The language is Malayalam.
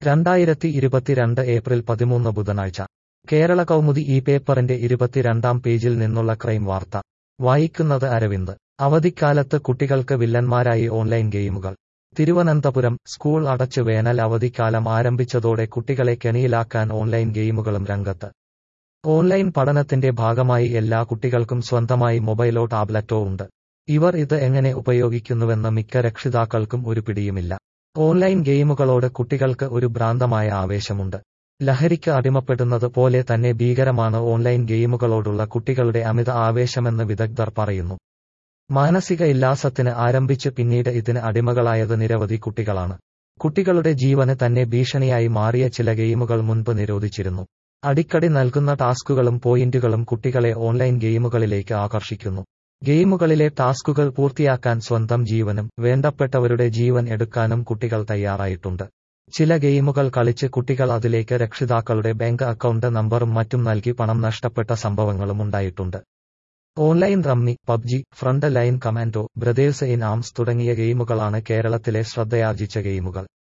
രണ്ടായിരത്തി ഇരുപത്തിരണ്ട് ഏപ്രിൽ പതിമൂന്ന് ബുധനാഴ്ച കേരള കൗമുദി ഈ പേപ്പറിന്റെ ഇരുപത്തിരണ്ടാം പേജിൽ നിന്നുള്ള ക്രൈം വാർത്ത വായിക്കുന്നത് അരവിന്ദ് അവധിക്കാലത്ത് കുട്ടികൾക്ക് വില്ലന്മാരായി ഓൺലൈൻ ഗെയിമുകൾ തിരുവനന്തപുരം സ്കൂൾ അടച്ച് വേനൽ അവധിക്കാലം ആരംഭിച്ചതോടെ കുട്ടികളെ കെണിയിലാക്കാൻ ഓൺലൈൻ ഗെയിമുകളും രംഗത്ത് ഓൺലൈൻ പഠനത്തിന്റെ ഭാഗമായി എല്ലാ കുട്ടികൾക്കും സ്വന്തമായി മൊബൈലോ ടാബ്ലറ്റോ ഉണ്ട് ഇവർ ഇത് എങ്ങനെ ഉപയോഗിക്കുന്നുവെന്ന് മിക്ക രക്ഷിതാക്കൾക്കും ഒരു പിടിയുമില്ല ഓൺലൈൻ ഗെയിമുകളോട് കുട്ടികൾക്ക് ഒരു ഭ്രാന്തമായ ആവേശമുണ്ട് ലഹരിക്ക് അടിമപ്പെടുന്നത് പോലെ തന്നെ ഭീകരമാണ് ഓൺലൈൻ ഗെയിമുകളോടുള്ള കുട്ടികളുടെ അമിത ആവേശമെന്ന് വിദഗ്ധർ പറയുന്നു മാനസിക ഇല്ലാസത്തിന് ആരംഭിച്ച് പിന്നീട് ഇതിന് അടിമകളായത് നിരവധി കുട്ടികളാണ് കുട്ടികളുടെ ജീവന് തന്നെ ഭീഷണിയായി മാറിയ ചില ഗെയിമുകൾ മുൻപ് നിരോധിച്ചിരുന്നു അടിക്കടി നൽകുന്ന ടാസ്കുകളും പോയിന്റുകളും കുട്ടികളെ ഓൺലൈൻ ഗെയിമുകളിലേക്ക് ആകർഷിക്കുന്നു ഗെയിമുകളിലെ ടാസ്കുകൾ പൂർത്തിയാക്കാൻ സ്വന്തം ജീവനും വേണ്ടപ്പെട്ടവരുടെ ജീവൻ എടുക്കാനും കുട്ടികൾ തയ്യാറായിട്ടുണ്ട് ചില ഗെയിമുകൾ കളിച്ച് കുട്ടികൾ അതിലേക്ക് രക്ഷിതാക്കളുടെ ബാങ്ക് അക്കൗണ്ട് നമ്പറും മറ്റും നൽകി പണം നഷ്ടപ്പെട്ട സംഭവങ്ങളും ഉണ്ടായിട്ടുണ്ട് online rummy PUBG front line commando brothers in arms തുടങ്ങിയ ഗെയിമുകളാണ് കേരളത്തിലെ ശ്രദ്ധയാർജിച്ച ഗെയിമുകൾ